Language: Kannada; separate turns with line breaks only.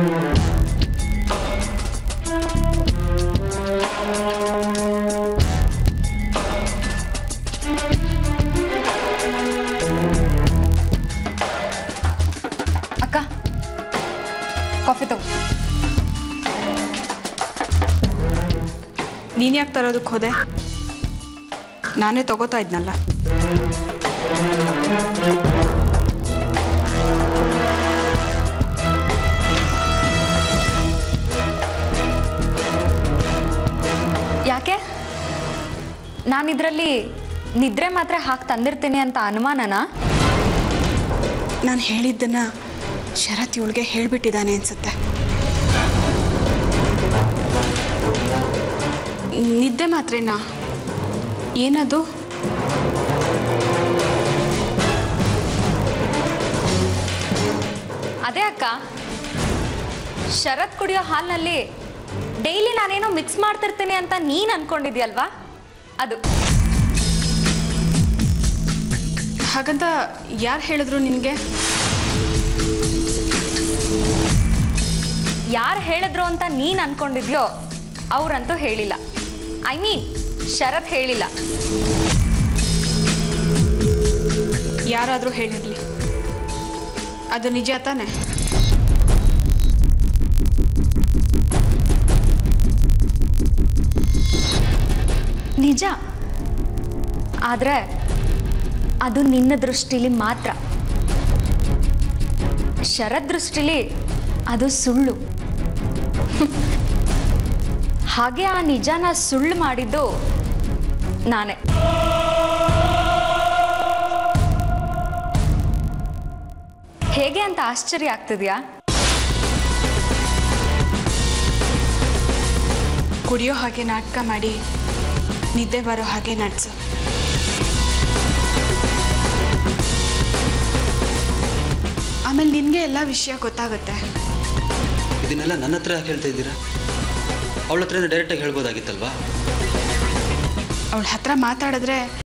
ಅಕ್ಕ ಕಾಫಿ ತಗೋ
ನೀನು ಯಾಕೆ ತರೋದಕ್ಕೆ ಹೋದೆ ನಾನೇ ತಗೋತಾ ಇದ್ನಲ್ಲ
ಯಾಕೆ ನಾನಿದ್ರಲ್ಲಿ ನಿದ್ರೆ ಮಾತ್ರ ಹಾಕಿ ತಂದಿರ್ತೀನಿ ಅಂತ ಅನುಮಾನನಾ
ನಾನು ಹೇಳಿದ್ದನ್ನ ಶರತ್ ಇವಳಿಗೆ ಹೇಳಿಬಿಟ್ಟಿದ್ದಾನೆ ಅನ್ಸುತ್ತೆ ನಿದ್ದೆ ಮಾತ್ರೇನಾ ಏನದು
ಅದೇ ಅಕ್ಕ ಶರತ್ ಕುಡಿಯೋ ಹಾಲಿನಲ್ಲಿ ಡೈಲಿ ನಾನೇನೋ ಮಿಕ್ಸ್ ಮಾಡ್ತಿರ್ತೀನಿ ಅಂತ ನೀನು ಅನ್ಕೊಂಡಿದ್ಯಲ್ವಾ ಅದು
ಹಾಗಂತ ಯಾರು ಹೇಳಿದ್ರು ನಿನಗೆ
ಯಾರು ಹೇಳಿದ್ರು ಅಂತ ನೀನು ಅನ್ಕೊಂಡಿದ್ಯೋ ಅವ್ರಂತೂ ಹೇಳಿಲ್ಲ ಐ ಮೀನ್ ಶರತ್ ಹೇಳಿಲ್ಲ
ಯಾರಾದರೂ ಹೇಳಿರಲಿ ಅದು ನಿಜ ತಾನೆ
ನಿಜ ಆದರೆ ಅದು ನಿನ್ನ ದೃಷ್ಟಿಲಿ ಮಾತ್ರ ಶರತ್ ದೃಷ್ಟಿಲಿ ಅದು ಸುಳ್ಳು ಹಾಗೆ ಆ ನಿಜನ ಸುಳ್ಳು ಮಾಡಿದ್ದು ನಾನೇ ಹೇಗೆ ಅಂತ ಆಶ್ಚರ್ಯ ಆಗ್ತಿದ್ಯಾ
ಕುಡಿಯೋ ಹಾಗೆ ನಾಟಕ ಮಾಡಿ ನಿದ್ದೆ ಬರೋ ಹಾಗೆ ನಡ್ಸು ಆಮೇಲೆ ನಿನಗೆ ಎಲ್ಲ ವಿಷಯ ಗೊತ್ತಾಗುತ್ತೆ
ಇದನ್ನೆಲ್ಲ ನನ್ನ ಹತ್ರ ಯಾಕೆ ಹೇಳ್ತಾ ಇದ್ದೀರಾ ಅವಳ ಹತ್ರನೇ ಡೈರೆಕ್ಟಾಗಿ ಹೇಳ್ಬೋದಾಗಿತ್ತಲ್ವಾ
ಅವಳ ಹತ್ರ ಮಾತಾಡಿದ್ರೆ